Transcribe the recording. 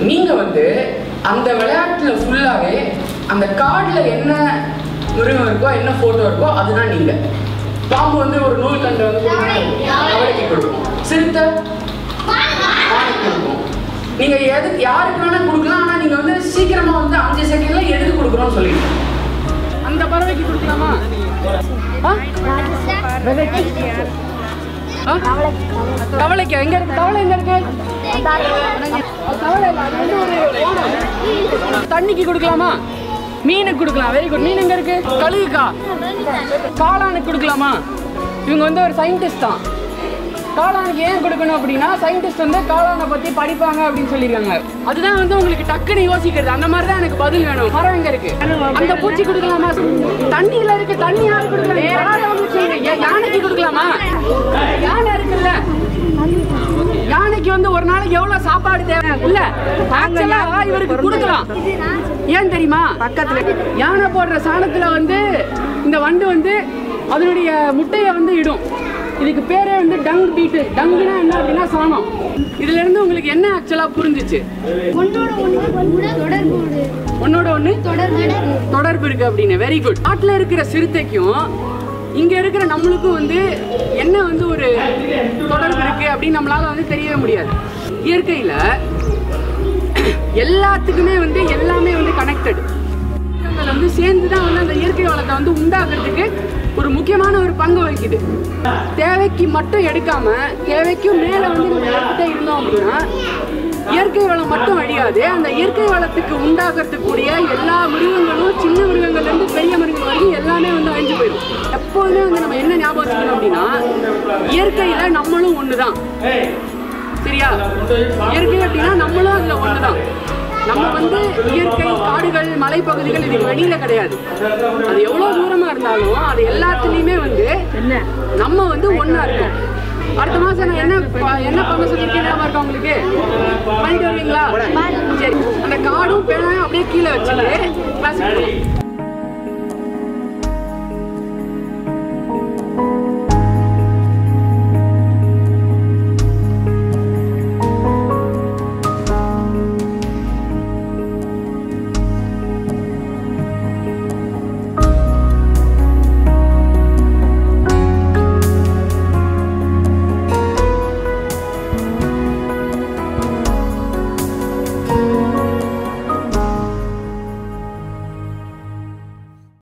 நீங்க வந்து அந்த விளையாட்டுல ஃபுல்லாவே அந்த கார்டுல என்ன மிருகம் இருக்கோ என்ன போட்டோ இருக்கோ அதுதான் நீங்க பாம்பு வந்து ஒரு நூல் கண்டை வந்து கொடுக்கும் கவலைக்கு கொடுக்கும் சிறுத்தை ஆணைக்கு கொடுக்கும் நீங்க எது யாருக்கு வேணா கொடுக்கலாம் ஆனா நீங்க வந்து சீக்கிரமா வந்து அஞ்சு செகண்ட்ல எதுக்கு கொடுக்குறோம்னு சொல்லிடுங்க அந்த பறவைக்கு கொடுக்கலாமா ஆ? ஆ? தவளைக்கு எங்க இருக்கு தவளை எங்க இருக்கு தவளை இல்ல, அது வந்து ஒரு ஓணம். தண்ணிக்கு கொடுக்கலாமா மீனுக்கு கொடுக்கலாம் வெரி குட் மீன் எங்க இருக்கு கழுகுக்கா காளானுக்கு கொடுக்கலாமா இவங்க வந்து ஒரு சயின்டிஸ்ட் தான் காளானுக்கு ஏன் கொடுக்கணும் அப்படின்னா சயின்டிஸ்ட் வந்து காளானை பத்தி படிப்பாங்க அப்படின்னு சொல்லியிருக்காங்க அதுதான் வந்து உங்களுக்கு டக்குன்னு யோசிக்கிறது அந்த மாதிரி தான் எனக்கு பதில் வேணும் மரம் எங்க இருக்கு அந்த பூச்சி கொடுக்கலாமா தண்ணியில இருக்கு தண்ணி யாரு கொடுக்கலாம் யாரை வந்து சொல்லுங்க யா- யானைக்கு கொடுக்கலாமா யானை இருக்குல்ல யானைக்கு வந்து ஒரு நாளைக்கு எவ்வளவு சாப்பாடு தேவை இல்ல ஆக்சுவலா இவருக்கு கொடுக்கலாம் ஏன் தெரியுமா பக்கத்துல யானை போடுற சாணத்துல வந்து இந்த வண்டு வந்து அதனுடைய முட்டையை வந்து இடும் இதுக்கு பேரே வந்து டங் பீட்டு டங்குனா என்ன அப்படின்னா சாணம் இதுல இருந்து உங்களுக்கு என்ன ஆக்சுவலா புரிஞ்சுச்சு ஒன்னோட ஒன்று தொடர்பு உண்டு. உன்னோட ஒண்ணு தொடர்பு தொடர்பு இருக்கு அப்படின்னு வெரி குட் காட்டுல இருக்கிற சிறுத்தைக்கும் இங்க இருக்கிற நம்மளுக்கும் வந்து என்ன வந்து ஒரு தொடர்பு இருக்கு அப்படின்னு நம்மளால வந்து தெரியவே முடியாது இயற்கையில எல்லாத்துக்குமே வந்து எல்லாமே வந்து கனெக்டட் வந்து சேர்ந்து தான் வந்து அந்த இயற்கை வளத்தை வந்து உண்டாக்குறதுக்கு ஒரு முக்கியமான ஒரு பங்கு வகிக்குது தேவைக்கு மட்டும் எடுக்காம தேவைக்கும் மேல வந்து நம்ம எடுத்துட்டே இருந்தோம் அப்படின்னா இயற்கை வளம் மட்டும் அழியாது அந்த இயற்கை வளத்துக்கு உண்டாகிறதுக்கூடிய எல்லா மிருகங்களும் சின்ன மிருகங்கள்ல இருந்து பெரிய மிருகங்கள் வரைக்கும் எல்லாமே வந்து அழிஞ்சு போயிடும் எப்போதுமே வந்து நம்ம என்ன ஞாபகம் வச்சுக்கணும் அப்படின்னா இயற்கையில நம்மளும் ஒண்ணுதான் சரியா இயற்கை அப்படின்னா நம்மளும் அதுல ஒண்ணுதான் நம்ம வந்து இயற்கை காடுகள் மலைப்பகுதிகள் இதுக்கு வெளியில கிடையாது அது எவ்வளவு தூரமா இருந்தாலும் அது எல்லாத்துலயுமே வந்து நம்ம வந்து ஒண்ணா இருக்கோம் அடுத்த மாசம் நான் என்ன ப- என்ன பண்ண சொல்லியிருக்கேன் ஞாபகம் இருக்கா உங்களுக்கு பண்ணிட்டு வருவீங்களா சரி அந்த காடும் பேனையும் அப்படியே கீழே வச்சுட்டு கிளாஸ்